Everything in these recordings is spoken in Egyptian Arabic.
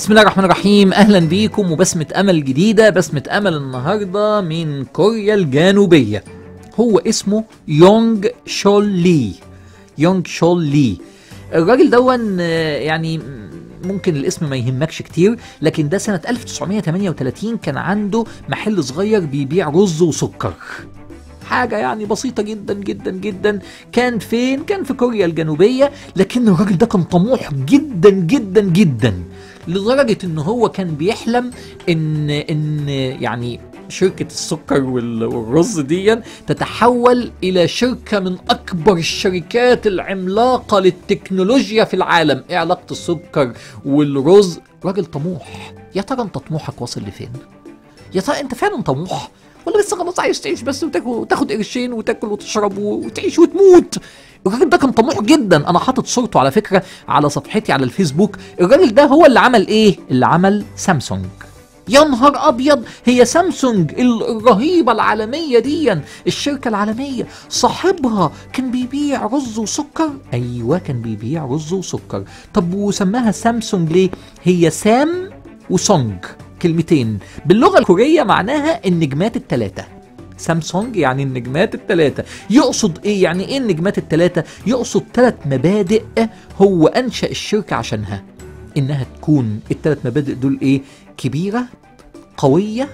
بسم الله الرحمن الرحيم اهلا بيكم وبسمة امل جديدة بسمة امل النهاردة من كوريا الجنوبية هو اسمه يونج شول لي يونج شول لي الراجل دون آه، يعني ممكن الاسم ما يهمكش كتير لكن ده سنة 1938 كان عنده محل صغير بيبيع رز وسكر حاجة يعني بسيطة جدا جدا جدا كان فين؟ كان في كوريا الجنوبية لكن الراجل ده كان طموح جدا جدا جدا لدرجة ان هو كان بيحلم ان ان يعني شركة السكر وال- والرز دي تتحول إلى شركة من أكبر الشركات العملاقة للتكنولوجيا في العالم إيه علاقة السكر والرز راجل طموح يا ترى أنت طموحك واصل لفين يا ترى أنت فعلا طموح ولا لسه خلاص عايز تعيش بس وتاكل وتاخد قرشين وتاكل وتشرب وتعيش وتموت الراجل ده كان طموح جدا انا حاطط صورته على فكره على صفحتي على الفيسبوك الراجل ده هو اللي عمل ايه اللي عمل سامسونج يا نهار ابيض هي سامسونج ال- الرهيبه العالميه دي الشركه العالميه صاحبها كان بيبيع رز وسكر ايوه كان بيبيع رز وسكر طب وسماها سامسونج ليه هي سام وسونج كلمتين باللغه الكوريه معناها النجمات الثلاثه سامسونج يعني النجمات الثلاثة يقصد ايه يعني ايه النجمات الثلاثة يقصد ثلاث مبادئ هو انشأ الشركة عشانها انها تكون الثلاث مبادئ دول ايه كبيرة قوية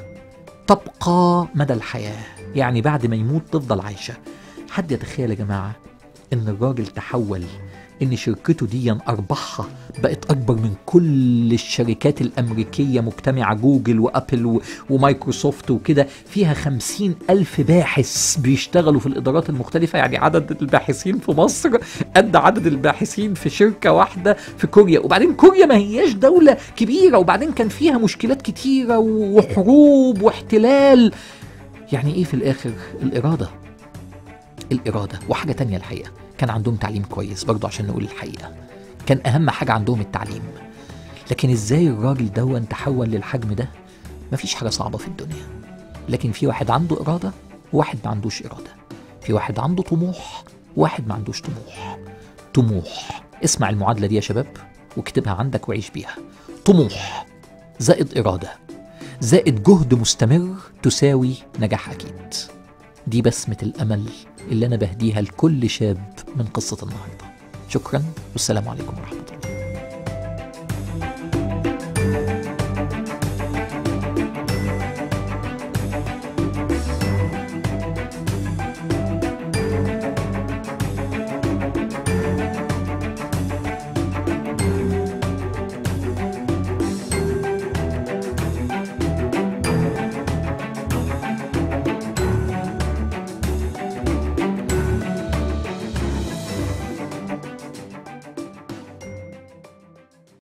تبقى مدى الحياة يعني بعد ما يموت تفضل عايشة حد يتخيل يا جماعة ان الراجل تحول ان شركته دي ارباحها بقت اكبر من كل الشركات الامريكيه مجتمعه جوجل وابل و- ومايكروسوفت وكده فيها خمسين الف باحث بيشتغلوا في الادارات المختلفه يعني عدد الباحثين في مصر قد عدد الباحثين في شركه واحده في كوريا وبعدين كوريا ما هياش دوله كبيره وبعدين كان فيها مشكلات كتيره وحروب واحتلال يعني ايه في الاخر الاراده الإرادة وحاجة تانية الحقيقة كان عندهم تعليم كويس برضو عشان نقول الحقيقة كان أهم حاجة عندهم التعليم لكن إزاي الراجل دون تحول للحجم ده مفيش حاجة صعبة في الدنيا لكن في واحد عنده إرادة وواحد ما عندوش إرادة في واحد عنده طموح وواحد ما عندوش طموح طموح اسمع المعادلة دي يا شباب واكتبها عندك وعيش بيها طموح زائد إرادة زائد جهد مستمر تساوي نجاح أكيد دي بسمة الأمل اللي أنا بهديها لكل شاب من قصة النهاردة شكرا والسلام عليكم ورحمة الله